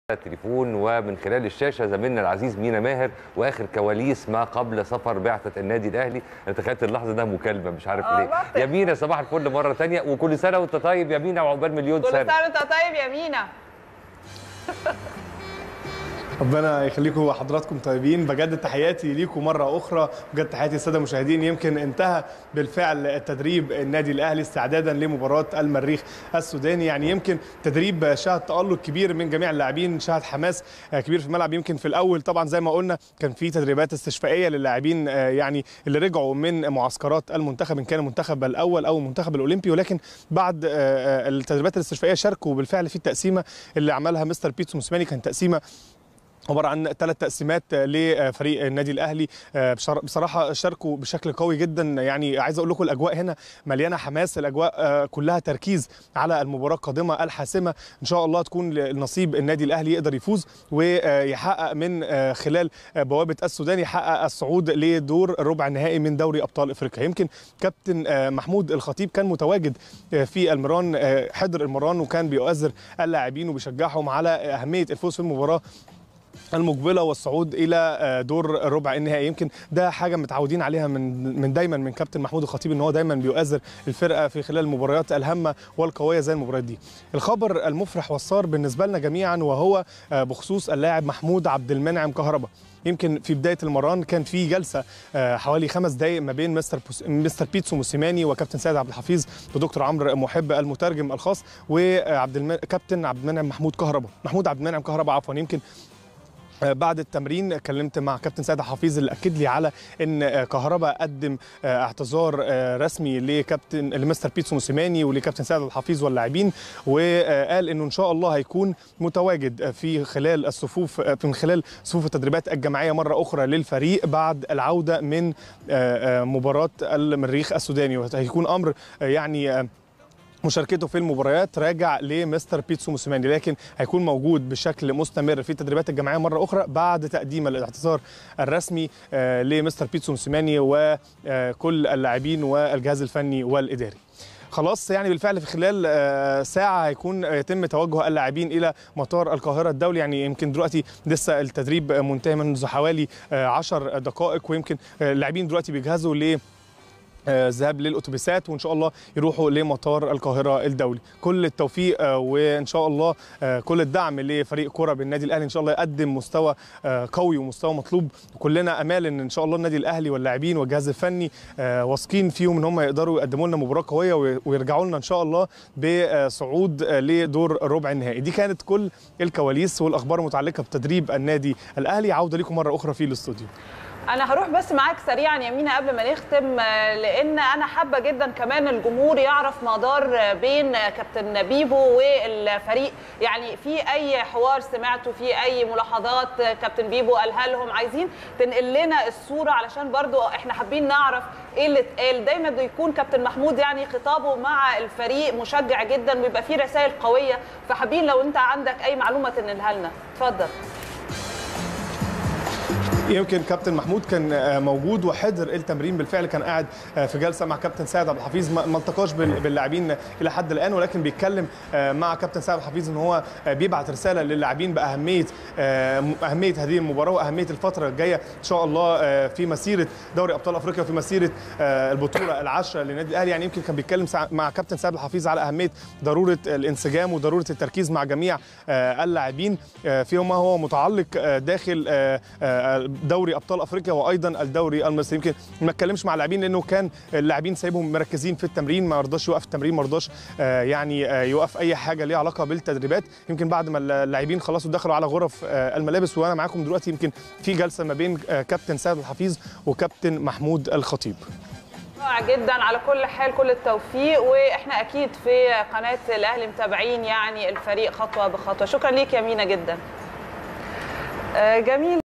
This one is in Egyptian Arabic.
التليفون ومن خلال الشاشه زميلنا العزيز مينا ماهر واخر كواليس ما قبل سفر بعثه النادي الاهلي انا تخيلت اللحظه ده مكالمه مش عارف آه، ليه بطل. يا مينا صباح الفل مره تانية وكل سنه وانت طيب يا مينا وعقبال مليون كل سنه سنه وانت طيب يا مينا ربنا يخليكم حضراتكم طيبين بجد تحياتي ليكم مره اخرى بجد تحياتي للساده المشاهدين يمكن انتهى بالفعل التدريب النادي الاهلي استعدادا لمباراه المريخ السوداني يعني يمكن تدريب شهد تالق كبير من جميع اللاعبين شهد حماس كبير في الملعب يمكن في الاول طبعا زي ما قلنا كان في تدريبات استشفائيه للاعبين يعني اللي رجعوا من معسكرات المنتخب ان كان المنتخب الاول او المنتخب الاولمبي ولكن بعد التدريبات الاستشفائيه شاركوا بالفعل في التقسيمه اللي عملها مستر بيتسو موسيماني كان تقسيمه عباره عن ثلاث تقسيمات لفريق النادي الاهلي بصراحه شاركوا بشكل قوي جدا يعني عايز اقول لكم الاجواء هنا مليانه حماس الاجواء كلها تركيز على المباراه القادمه الحاسمه ان شاء الله تكون النصيب النادي الاهلي يقدر يفوز ويحقق من خلال بوابه السودان يحقق الصعود لدور الربع النهائي من دوري ابطال افريقيا يمكن كابتن محمود الخطيب كان متواجد في المران حضر المران وكان بيؤثر اللاعبين وبيشجعهم على اهميه الفوز في المباراه المقبله والصعود الى دور الربع النهائي يمكن ده حاجه متعودين عليها من من دايما من كابتن محمود الخطيب ان هو دايما بيؤثر الفرقه في خلال المباريات الهامه والقويه زي المباريات دي الخبر المفرح والسار بالنسبه لنا جميعا وهو بخصوص اللاعب محمود عبد المنعم كهربا يمكن في بدايه المران كان في جلسه حوالي خمس دقائق ما بين مستر بوس... مستر بيتسو موسيماني وكابتن سيد عبد الحفيظ ودكتور عمرو محب المترجم الخاص وعبد الم... كابتن عبد المنعم محمود كهربا محمود عبد المنعم كهربا عفوا يمكن بعد التمرين كلمت مع كابتن سيد حفيظ اللي اكد لي على ان كهربا قدم اعتذار رسمي لكابتن لمستر بيتسو موسيماني ولكابتن سيد الحفيظ واللاعبين وقال انه ان شاء الله هيكون متواجد في خلال الصفوف من خلال صفوف التدريبات الجماعيه مره اخرى للفريق بعد العوده من مباراه المريخ السوداني وهيكون امر يعني مشاركته في المباريات راجع لمستر بيتسو موسيماني لكن هيكون موجود بشكل مستمر في التدريبات الجماعيه مره اخرى بعد تقديم الاعتذار الرسمي لمستر بيتسو موسيماني وكل اللاعبين والجهاز الفني والاداري خلاص يعني بالفعل في خلال ساعة هيكون يتم توجه اللاعبين إلى مطار القاهرة الدولي يعني يمكن دلوقتي لسه التدريب منتهي منذ حوالي 10 دقائق ويمكن اللاعبين دلوقتي بيجهزوا ل ذهاب للاتوبيسات وان شاء الله يروحوا لمطار القاهره الدولي كل التوفيق وان شاء الله كل الدعم لفريق كره بالنادي الاهلي ان شاء الله يقدم مستوى قوي ومستوى مطلوب وكلنا امال ان ان شاء الله النادي الاهلي واللاعبين والجهاز الفني واثقين فيهم ان هم يقدروا يقدموا لنا مباراه قويه ويرجعوا لنا ان شاء الله بصعود لدور الربع النهائي دي كانت كل الكواليس والاخبار المتعلقه بتدريب النادي الاهلي عوده لكم مره اخرى في الاستوديو انا هروح بس معاك سريعا يا مينا قبل ما نختم لان انا حابه جدا كمان الجمهور يعرف مدار بين كابتن بيبو والفريق يعني في اي حوار سمعته في اي ملاحظات كابتن بيبو قالها لهم عايزين تنقل لنا الصوره علشان برضو احنا حابين نعرف ايه اللي اتقال دايما بيكون كابتن محمود يعني خطابه مع الفريق مشجع جدا ويبقى فيه رسائل قويه فحابين لو انت عندك اي معلومه تنقلها لنا اتفضل يمكن كابتن محمود كان موجود وحضر التمرين بالفعل كان قاعد في جلسه مع كابتن سيد عبد الحفيظ ما التقاش باللاعبين الى حد الان ولكن بيتكلم مع كابتن سيد عبد الحفيظ ان هو بيبعت رساله للاعبين باهميه اهميه هذه المباراه واهميه الفتره الجايه ان شاء الله في مسيره دوري ابطال افريقيا وفي مسيره البطوله العاشره للنادي الاهلي يعني يمكن كان بيتكلم مع كابتن سيد عبد الحفيظ على اهميه ضروره الانسجام وضروره التركيز مع جميع اللاعبين فيما هو متعلق داخل دوري ابطال افريقيا وايضا الدوري المصري يمكن ما اتكلمش مع اللاعبين لانه كان اللاعبين سايبهم مركزين في التمرين ما رضاش يوقف التمرين ما رضاش يعني يوقف اي حاجه ليها علاقه بالتدريبات يمكن بعد ما اللاعبين خلصوا دخلوا على غرف الملابس وانا معاكم دلوقتي يمكن في جلسه ما بين كابتن سيد الحفيظ وكابتن محمود الخطيب رائع جدا على كل حال كل التوفيق واحنا اكيد في قناه الاهلي متابعين يعني الفريق خطوه بخطوه شكرا ليك يا مينا جدا جميل